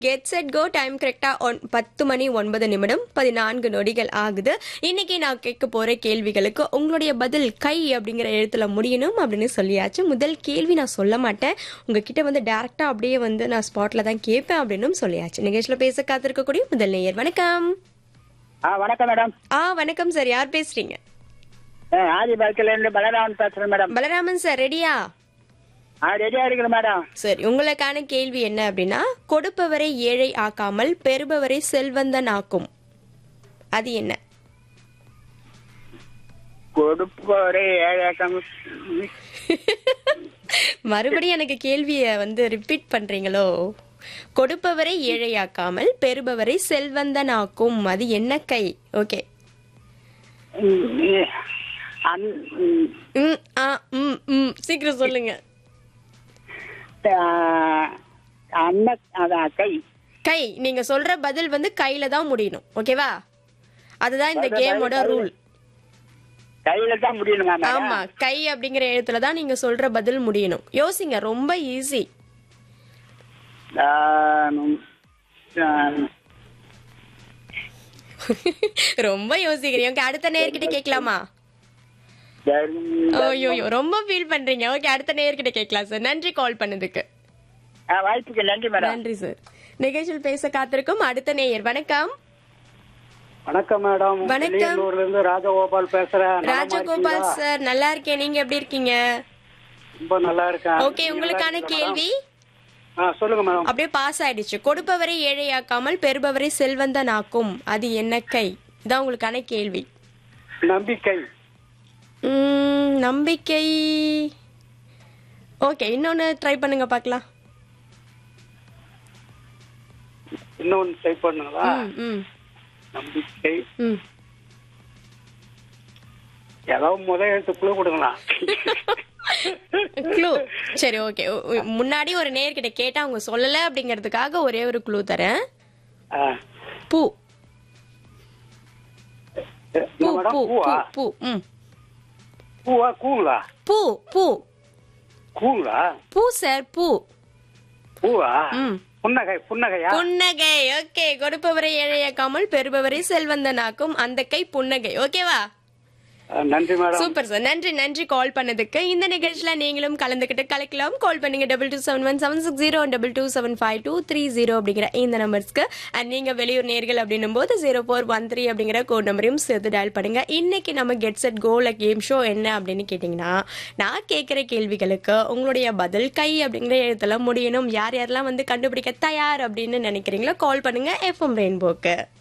Get set go time கரெக்டா one பத்து மணி ஒன்பது நிமிடம் பதினான்கு நொடிகள் ஆகுது இன்னைக்கு நான் கேட்க போற கேள்விகளுக்கு உங்களுடைய பதில் கை அப்படிங்கிற எழுத்துல முடியணும் அப்படின்னு சொல்லியாச்சு முதல் கேள்வி நான் சொல்ல மாட்டேன் உங்ககிட்ட வந்து டைரக்டா அப்படியே வந்து நான் ஸ்பாட்ல தான் கேட்பேன் அப்படின்னு சொல்லியாச்சு நிகழ்ச்சியில பேச காத்திருக்கக்கூடிய முதல் நேயர் வணக்கம் ஆ வணக்கம் மேடம் ஆ வணக்கம் சார் யார் பேசுறீங்க ஆதி பல்கில இருந்து பலராமன் பேசுறேன் மேடம் பலராமன் சார் ரெடியா ஆ ரெடியா இருக்கிறேன் மேடம் சரி உங்களுக்கான கேள்வி என்ன அப்படின்னா கொடுப்பவரை ஏழை ஆக்காமல் பெறுபவரை செல்வந்தன் ஆக்கும் அது என்ன கொடுப்போரே ஏழாக்கம் மறுபடியும் எனக்கு கேள்வியை வந்து ரிப்பீட் பண்றீங்களோ கொடுப்பவரை ஏழையாக்காமல் பெறுபவரை செல்வந்தன் ஆக்கும் அது என்ன கை ஓகே ம் ஆ ம் ம் சீக்கிரம் சொல்லுங்க அன்ன அதான் கை கை நீங்க சொல்ற பதில் வந்து கையில தான் முடியணும் ஓகேவா அதுதான் இந்த கேமோட ரூல் கையில தான் முடியணுமா மேடம் ஆமா கை அப்படிங்கிற எழுத்துல தான் நீங்க சொல்ற பதில் முடியணும் யோசிங்க ரொம்ப ஈஸி ஆம், ஆம், ரொம்ப யோசிக்கிறீங்க ஓகே அடுத்த நேர்கிட்ட கேட்கலாமா சரி. ஐயோ ரொம்ப ஃபீல் பண்றீங்க ஓகே அடுத்த நேர்கிட்ட கேட்கலாம் சார் நன்றி கால் பண்ணதுக்கு ஆ, வாய்ப்புக்கு நன்றி மேடம் நன்றி சார் நிகழ்ச்சியில் பேச காத்திருக்கும் அடுத்த நேயர் வணக்கம் வணக்கம் மேடம் வணக்கம். வெளியூர்ல இருந்து ராஜகோபால் பேசுறேன் நலமா ராஜகோபால் இருக்கீங்களா? சார் நல்லா இருக்கேன் நீங்க எப்படி இருக்கீங்க ரொம்ப நல்லா இருக்கேன் ஓகே உங்களுக்கான கேள்வி ஆ, சொல்லுங்க மேடம் அப்படியே பாஸ் ஆயிடுச்சு கொடுப்பவரை ஏழையாக்காமல் பெறுபவரை செல்வந்தன் ஆக்கும் அது என்ன கை இதான் உங்களுக்கான கேள்வி நம்பிக்கை உம், நம்பிக்கை ஓகே இன்னொன்னு ட்ரை பண்ணுங்க பார்க்கலாம் இன்னொன்னு ட்ரை பண்ணுங்களா ம், ம், நம்பிக்கை ம். ஏதாவது முத எழுத்துக்குள்ள கொடுங்களா க்ளூ சரி ஓகே முன்னாடி ஒரு நேர்கிட்ட கேட்டா அவங்க சொல்லல அப்படிங்கிறதுக்காக ஒரே ஒரு க்ளூ தரேன் ஆ. பூ என்ன பூ மேடம் பூ பூவா பூ பூ ம் பூவா கூங்களா பூ பூ கூங்களா பூ சார் பூ பூவா ம் புன்னகை புன்னகையா புன்னகை ஓகே கொடுப்பவரை ஏழையாக்காமல் பெறுபவரை செல்வந்தனாக்கும் அந்த கை புன்னகை ஓகேவா ஆ, நன்றி மேடம் சூப்பர் சார் நன்றி நன்றி கால் பண்ணதுக்கு இந்த நிகழ்ச்சியில நீங்களும் கலந்துக்கிட்டு கலக்கலாம் கால் பண்ணுங்க double two seven one seven six zero double two seven five two three zero அப்படிங்கிற இந்த நம்பர்ஸ்க்கு அண்ட் நீங்க வெளியூர் நேர்கள் அப்படின்னும் போது ஜீரோ ஃபோர் ஒன் த்ரீ அப்படிங்கிற கோட் நம்பரையும் சேர்த்து டயல் பண்ணுங்க இன்னைக்கு நம்ம கெட் செட் கோல கேம் ஷோ என்ன அப்படின்னு கேட்டிங்கன்னா நான் கேட்குற கேள்விகளுக்கு உங்களுடைய பதில் கை அப்படிங்கிற எழுத்துல முடியணும் யார் யாரெல்லாம் வந்து கண்டுபிடிக்க தயார் அப்படின்னு நினைக்கிறீங்களோ கால் பண்ணுங்க எஃப்எம் ரெயின்போக்கு